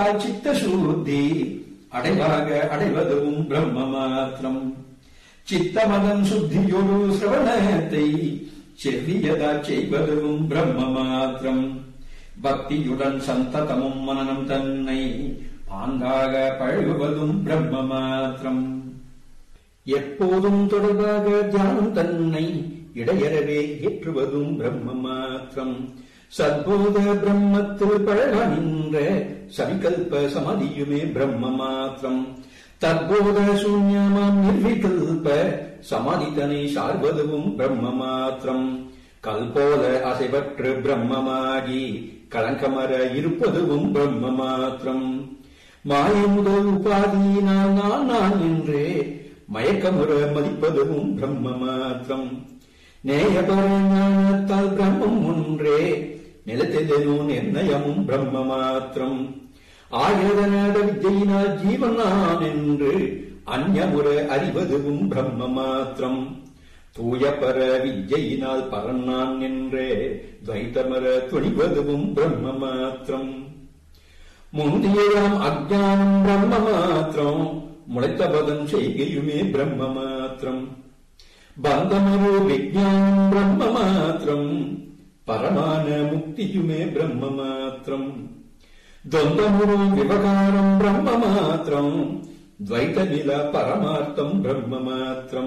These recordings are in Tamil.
சித்த சுத்தி அடைவாக அடைவதும் பிரம்ம மாத்திரம் சித்தமதம் சுத்தியொரு சிரவணத்தை செவ்வியதா செய்வதும் பிரம்ம மாத்திரம் பக்தியுடன் சந்ததமும் மனனம் தன்னை பாங்காக பழகுவதும் பிரம்ம மாத்திரம் எப்போதும் தொடர்பாக தியானம் தன்னை இடையறவே ஏற்றுவதும் பிரம்ம மாத்திரம் சத்போத பிரம்மத்தில் பழக நின்ற சவிகல்ப சமதியுமே பிரம்ம மாத்திரம் தற்போத சூன்யமாம் நிர்விகல்ப சமாதிதனை சார்வதுவும் பிரம்ம மாத்திரம் கல்போல அசைவற்று பிரம்மமாகி களங்கமர இருப்பதுவும் பிரம்ம மாத்திரம் மாய முதல் உபாதியினால் நான் நான் என்றே மயக்கமுற மதிப்பதுவும் பிரம்ம மாத்திரம் நேயபர ஞானத்தால் பிரம்மம் ஒன்றே நிலத்தெதனோ நிர்ணயமும் பிரம்ம மாத்திரம் ஆயுதநாத வித்தையினால் ஜீவன் நான் என்று அந்யமுற அறிவதுவும் பிரம்ம மாத்திரம் தூய பர வித்யினால் பரன் நான் என்றே துவைத்தமர துணிவதுவும் பிரம்ம மாத்திரம் முந்தியாம் அஜானம் பிரம்ம மாத்திரம் முளைத்த பதம் செய்கையுமே பிரம்ம மாத்திரம் பந்தமரு விஜானம் பிரம்ம மாத்திரம் பரமான முக்தியுமே பிரம்ம மாத்திரம் ద్వంద్వమురు వివకారం బ్రహ్మ మాత్రం ద్వైత నిల పరమార్థం బ్రహ్మ మాత్రం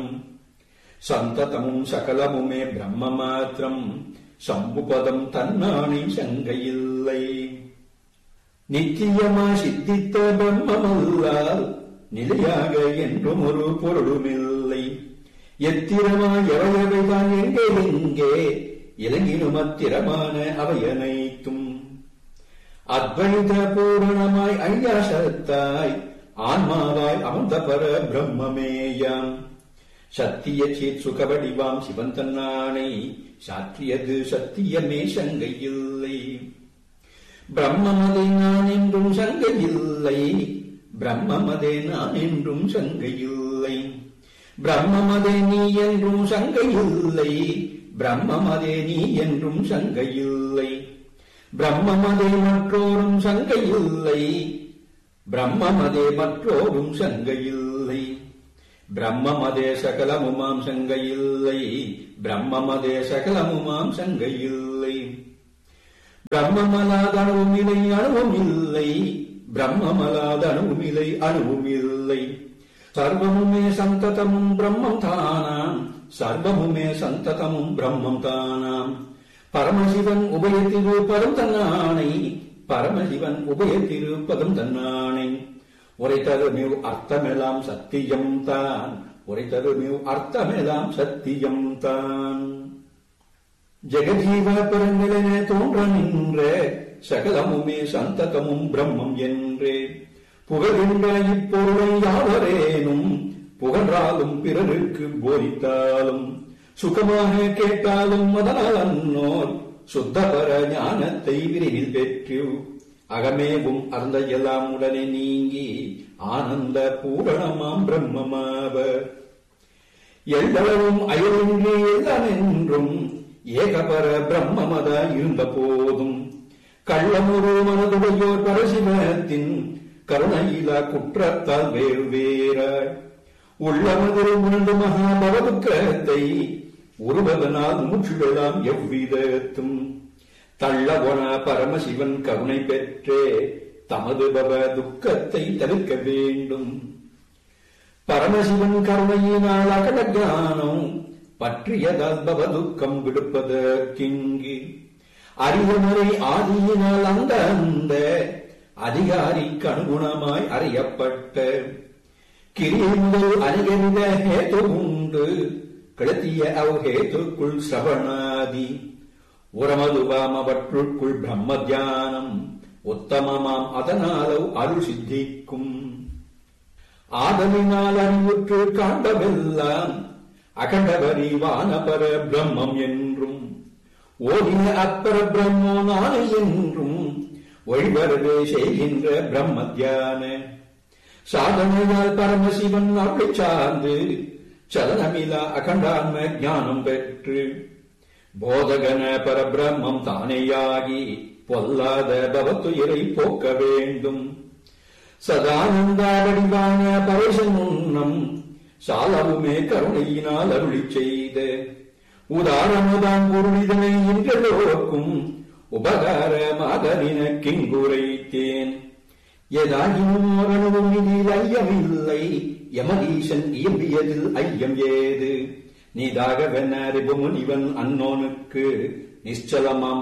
సంతతము సకలముమే బ్రహ్మ మాత్రం சம்புபதம் தன்னானை சங்கையில்லை நித்தியமா சித்தித்த பிரம்மமல்லால் நிலையாக என்றும் ஒரு பொருளுமில்லை எத்திரமா எவையவைதான் எங்கே எங்கே இலங்கினும் அத்திரமான அவையனைத்தும் அத்வைத பூரணமாய் ஐயாசத்தாய் ஆன்மாவாய் அமர்ந்த பர பிரம்மமேயாம் சத்திய சேத் சுகவடிவாம் சிவன் தன்னானை சாற்றியது சத்தியமே சங்கையில்லை பிரம்மமதே நான் என்றும் சங்கையில்லை பிரம்மமதே நான் என்றும் சங்கையில்லை பிரம்மமதே நீ என்றும் சங்கையில்லை பிரம்மமதே நீ என்றும் சங்கையில்லை பிரம்மமதே மற்றோரும் சங்கையில்லை பிரம்மமதே மற்றோரும் சங்கையில்லை பிரம்மமதே சகலமுமாம் சங்கையில்லை பிரம்மமதே சகலமுமாம் சங்கையில்லை பிரம்மமலாத அணுவும் இல்லை அணுவும் இல்லை பிரம்மமலாத அணுவும் இல்லை அணுவும் இல்லை சர்வமுமே சந்ததமும் பிரம்மம் தானாம் சர்வமுமே சந்ததமும் பிரம்மம் தானாம் பரமசிவன் உபயத்திருப்பதும் தன்னானை பரமசிவன் உபயத்திருப்பதும் தன்னானை உரைத்தருமிவ் அர்த்தமெல்லாம் சத்தியம் தான் உரைத்தருமிவ் அர்த்தமெல்லாம் சத்தியம் தான் ஜெகஜீவ பெருநிலன தோன்ற நின்ற சகலமுமே சந்ததமும் பிரம்மம் என்றே புகழ்கின்ற இப்பொருளை யாவரேனும் புகன்றாலும் பிறருக்கு போதித்தாலும் சுகமாக கேட்டாலும் அதனால் அன்னோர் சுத்தபர ஞானத்தை விரைவில் பெற்று அகமேவும் அறந்த எல்லாம் உடனே நீங்கி ஆனந்த பூரணமாம் பிரம்மமாவர் எல்லளவும் அயலின்றி எல்லாம் என்றும் ஏகபர பிரம்மமத இருந்த போதும் கள்ளமுரு மனதுடையோர் பரசிவத்தின் கருணையிலா குற்றத்தால் வேறு வேறாய் உள்ளமது உணர்ந்து மகாபவதுக்கத்தை உருவதனால் முற்றிடலாம் எவ்விதத்தும் தள்ளவன பரமசிவன் கருணை பெற்றே தமது பவ துக்கத்தை தவிர்க்க வேண்டும் பரமசிவன் கருணையினால் அகட ஞானம் பற்றியதால் பவ துக்கம் விடுப்பதற்கிங்கு அறிவுமுறை ஆதியினால் அந்த அந்த அதிகாரிக்கு அனுகுணமாய் அறியப்பட்ட கிரியை முதல் அநேகவித ஹேது உண்டு கிளத்திய அவ் ஹேத்துக்குள் சிரவணாதி உரமதுவாம் அவற்றுக்குள் பிரம்ம தியானம் உத்தமமாம் அதனாலவ் அருள் சித்திக்கும் ஆதலினால் அறிவுற்று காண்பவெல்லாம் அகண்டவரி வானபர பிரம்மம் என்றும் ஓடின அப்பர பிரம்மோ நானே என்றும் ஒழிவரவே செய்கின்ற பிரம்ம தியான சாதனையால் பரமசிவன் அருளை சார்ந்து சலனமிலா அகண்டான்ம ஞானம் பெற்று போதகன பரபிரம்மம் தானேயாகி பொல்லாத பவத்துயிரை போக்க வேண்டும் சதானந்தா வடிவான பரேசன் உன்னம் சாலவுமே கருணையினால் அருளிச் செய்த உதாரணதாம் பொருளிதனை இன்றெல்லோருக்கும் உபகாரமாக நினக்கிங்குரைத்தேன் எதாயினும் அணுவும் இதில் ஐயமில்லை யமதீசன் இயம்பியதில் ஐயம் ஏது நீதாகவென அறிவு முனிவன் அன்னோனுக்கு நிச்சலமாம்